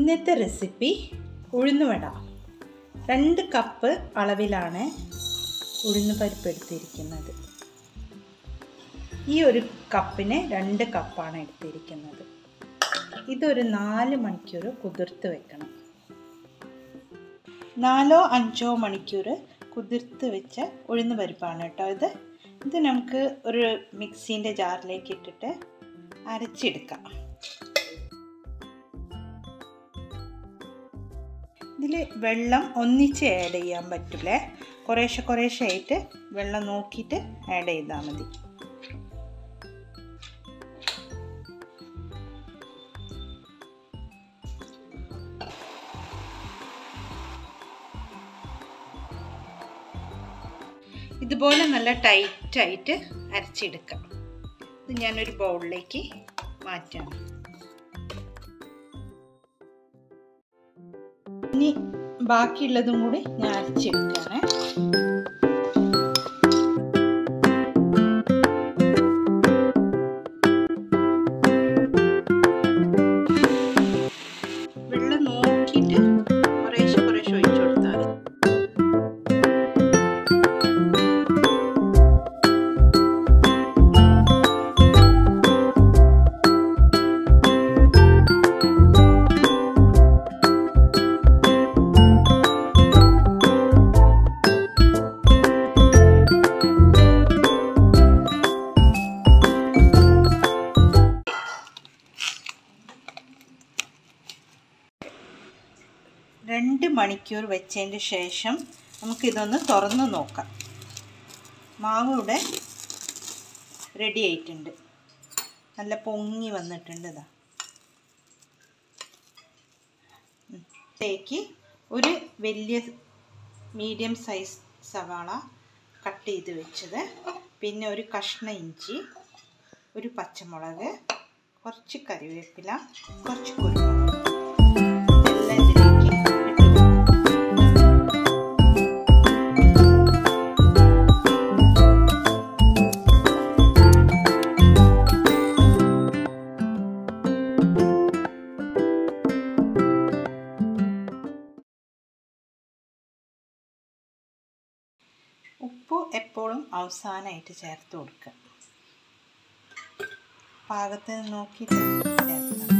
ഇന്നത്തെ റെസിപ്പി ഉഴുന്നുവട രണ്ട് കപ്പ് അളവിലാണ് ഉഴുന്ന് പരിപ്പ് എടുത്തിരിക്കുന്നത് ഈ ഒരു കപ്പിന് രണ്ട് കപ്പാണ് എടുത്തിരിക്കുന്നത് ഇതൊരു നാല് മണിക്കൂർ കുതിർത്ത് വെക്കണം നാലോ അഞ്ചോ മണിക്കൂർ കുതിർത്ത് വെച്ച ഉഴുന്ന് പരിപ്പാണ് കേട്ടോ ഇത് ഇത് നമുക്ക് ഒരു മിക്സീൻ്റെ ജാറിലേക്ക് ഇട്ടിട്ട് അരച്ചെടുക്കാം ഇതിൽ വെള്ളം ഒന്നിച്ച് ആഡ് ചെയ്യാൻ പറ്റില്ലേ കുറേശ്ശെ കുറേശ്ശെ ആയിട്ട് വെള്ളം നോക്കിയിട്ട് ആഡ് ചെയ്താൽ മതി ഇതുപോലെ നല്ല ടൈറ്റായിട്ട് അരച്ചെടുക്കാം ഇത് ഞാനൊരു ബൗളിലേക്ക് മാറ്റാം ഇനി ബാക്കിയുള്ളതും കൂടി ഞാൻ അരച്ചെടുക്കുകയാണ് വെള്ളം നോക്കിയിട്ട് കുറേശ്ശെ കുറേശ്ശെ ഒഴിച്ചു കൊടുത്താൽ രണ്ട് മണിക്കൂർ വെച്ചതിന് ശേഷം നമുക്കിതൊന്ന് തുറന്ന് നോക്കാം മാവ് ഇവിടെ റെഡി ആയിട്ടുണ്ട് നല്ല പൊങ്ങി വന്നിട്ടുണ്ട് ഇതാ ഇതിലേക്ക് ഒരു വലിയ മീഡിയം സൈസ് സവാള കട്ട് ചെയ്ത് വെച്ചത് പിന്നെ ഒരു കഷ്ണ ഇഞ്ചി ഒരു പച്ചമുളക് കുറച്ച് കറിവേപ്പില കുറച്ച് കുരുമുളക് എല്ലാം ഇതിലേക്ക് ഇട്ട് കൊടുക്കും ഉപ്പ് എപ്പോഴും അവസാനമായിട്ട് ചേർത്ത് കൊടുക്കുക പാകത്തിന് നോക്കിയിട്ട് ചേർക്കണം